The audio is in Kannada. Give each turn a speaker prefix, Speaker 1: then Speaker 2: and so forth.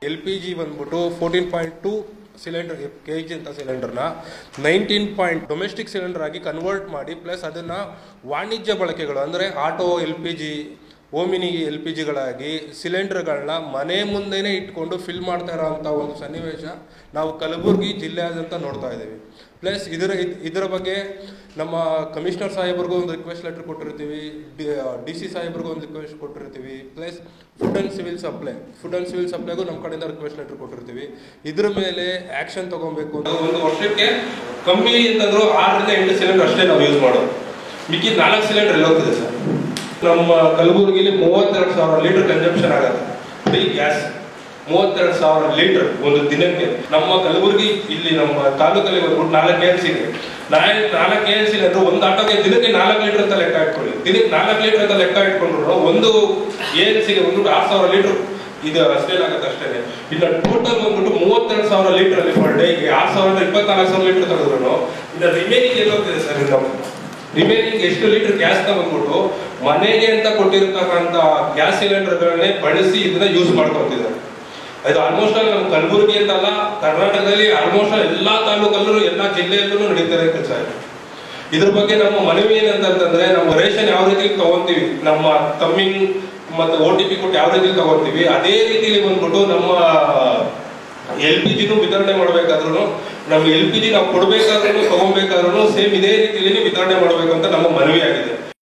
Speaker 1: ಎಲ್ ಪಿ ಜಿ ಬಂದ್ಬಿಟ್ಟು fourteen point two cylinder K G ಅಂತ ಸಿಲಿಂಡರ್ನ ನೈನ್ಟೀನ್ ಪಾಯಿಂಟ್ ಡೊಮೆಸ್ಟಿಕ್ ಸಿಲಿಂಡರ್ ಆಗಿ ಕನ್ವರ್ಟ್ ಮಾಡಿ ಪ್ಲಸ್ ಅದನ್ನು ವಾಣಿಜ್ಯ ಬಳಕೆಗಳು ಅಂದರೆ auto L P G Omni L P ಜಿಗಳಾಗಿ ಸಿಲಿಂಡರ್ಗಳನ್ನ ಮನೆ ಮುಂದೆನೇ ಇಟ್ಕೊಂಡು ಫಿಲ್ ಮಾಡ್ತಾ ಇರೋಂಥ ಒಂದು ಸನ್ನಿವೇಶ ನಾವು ಕಲಬುರಗಿ ಜಿಲ್ಲೆಯಾದ್ಯಂತ ನೋಡ್ತಾ ಇದ್ದೀವಿ ಪ್ಲಸ್ ಇದರ ಇದ್- ಇದರ ಬಗ್ಗೆ ನಮ್ಮ ಕಮಿಷನರ್ ಸಾಹೇಬ್ರಿಗೂ ಒಂದು ರಿಕ್ವೆಸ್ಟ್ ಲೆಟರ್ ಕೊಟ್ಟಿರ್ತೀವಿ ಡಿ ಸಿ ಸಾಹೇಬ್ರಿಗೂ ಒಂದು ರಿಕ್ವೆಸ್ಟ್ ಕೊಟ್ಟಿರ್ತೀವಿ plus food and civil supply food and civil ಸಪ್ಲೈಗೂ ನಮ್ಮ ಕಡೆಯಿಂದ ರಿಕ್ವೆಸ್ಟ್ ಲೆಟರ್ ಕೊಟ್ಟಿರ್ತೀವಿ ಇದ್ರ ಮೇಲೆ ಆ್ಯಕ್ಷನ್ ತೊಗೊಬೇಕು ಅಂತ ಒಂದು ವರ್ಷಕ್ಕೆ ಕಮ್ಮಿ ಅಂತಂದ್ರು ಆರರಿಂದ ಎಂಟು ಸಿಲಿಂಡರ್ ಅಷ್ಟೇ ನಾವು ಯೂಸ್ ಮಾಡೋದು ಮಿಕ್ಕಿದ ನಾಲ್ಕು ಸಿಲಿಂಡರ್ ಎಲ್ಲ ಹೋಗ್ತದೆ ಸರ್ ನಮ್ಮ ಕಲಬುರಗಿಲಿ ಮೂವತ್ತೆರಡು ಸಾವಿರ ಲೀಟರ್ ಕನ್ಸಂಪ್ಷನ್ ಆಗುತ್ತೆ ಬರೀ ಗ್ಯಾಸ್ ಮೂವತ್ತೆರಡು ಸಾವಿರ ಲೀಟರ್ ಒಂದು ದಿನಕ್ಕೆ ನಮ್ಮ ಕಲಬುರಗಿ ಇಲ್ಲಿ ನಮ್ಮ ತಾಲೂಕಲ್ಲಿ ಬಂದ್ಬಿಟ್ಟು ನಾಲ್ಕು ಕೆ ಎಲ್ ಸಿ ಇದೆ ನಾಲ್ಕು ನಾಲ್ಕು ಕೆ ಎಲ್ ಸಿ ಅಂದ್ರೆ ಒಂದು ಆಟೋಗೆ ದಿನಕ್ಕೆ ನಾಲ್ಕು ಲೀಟರ್ ಅಂತ ಲೆಕ್ಕ ಇಟ್ಕೊಳ್ಳಿ ದಿನಕ್ಕೆ ನಾಲ್ಕು ಲೀಟರ್ ಅಂತ ಲೆಕ್ಕ ಇಟ್ಕೊಂಡ್ರು ಒಂದು ಎ ಎಲ್ ಸಿಗೆ ಬಂದ್ಬಿಟ್ಟು ಆರು ಸಾವಿರ ಲೀಟರ್ ಇದು ಸೇಲ್ ಆಗುತ್ತೆ ಅಷ್ಟೇ ಇನ್ನು ಟೋಟಲ್ ಬಂದ್ಬಿಟ್ಟು ಮೂವತ್ತೆರಡು ಸಾವಿರ ಲೀಟರ್ ಅಲ್ಲಿ ಪರ್ ಡೇ ಆರು ಸಾವಿರದ ಇಪ್ಪತ್ನಾಲ್ಕು ಸಾವಿರ ಲೀಟರ್ ತೆಗೆದ್ರು ಇನ್ನು ರಿಮೈನಿಂಗ್ ಎಲ್ಲೋಗ್ತಿದೆ ಸರ್ ಇದು ರಿಮೈನಿಂಗ್ ಎಷ್ಟು ಲೀಟರ್ ಗ್ಯಾಸ್ ನ ಬಂದ್ಬಿಟ್ಟು ಮನೆಗೆ ಅಂತ ಕೊಟ್ಟಿರ್ತಕ್ಕಂಥ ಗ್ಯಾಸ್ ಸಿಲಿಂಡರ್ಗಳನ್ನೇ ಬಳಸಿ ಇದನ್ನ ಯೂಸ್ ಮಾಡ್ಕೊಂತಿದ್ದಾರೆ ಅದು ಆಲ್ಮೋಸ್ಟ್ ಆಲ್ ನಮ್ಮ ಕಲಬುರಗಿ ಅಂತಲ್ಲ ಕರ್ನಾಟಕದಲ್ಲಿ ಆಲ್ಮೋಸ್ಟ್ ಆಲ್ ಎಲ್ಲಾ ತಾಲೂಕಲ್ಲೂ ಎಲ್ಲಾ ಜಿಲ್ಲೆಯಲ್ಲೂ ನಡೀತಾರೆ ಕೆಲಸ ಇದು ಇದ್ರ ಬಗ್ಗೆ ನಮ್ಮ ಮನವಿ ಏನಂತಂದ್ರೆ ನಮ್ಮ ರೇಷನ್ ಯಾವ ರೀತಿ ತಗೊಂತೀವಿ ನಮ್ಮ ತಮ್ಮಿಂಗ್ ಮತ್ತೆ ಓ ಟಿ ಪಿ ಕೊಟ್ಟು ಯಾವ ರೀತಿ ತಗೊಂತೀವಿ ಅದೇ ರೀತಿಲಿ ಬಂದ್ಬಿಟ್ಟು ನಮ್ಮ ಎಲ್ ಪಿ ಜಿನೂ ವಿತರಣೆ ಮಾಡ್ಬೇಕಾದ್ರೂ ನಮ್ಗೆ ಎಲ್ ಪಿ ಜಿ ನಾವು ಕೊಡ್ಬೇಕಾದ್ರೂ ತಗೊಬೇಕಾದ್ರೂ ಸೇಮ್ ಇದೇ ರೀತಿಯಲ್ಲಿ ವಿತರಣೆ ಮಾಡ್ಬೇಕು ಅಂತ ನಮ್ಮ ಮನವಿ ಆಗಿದೆ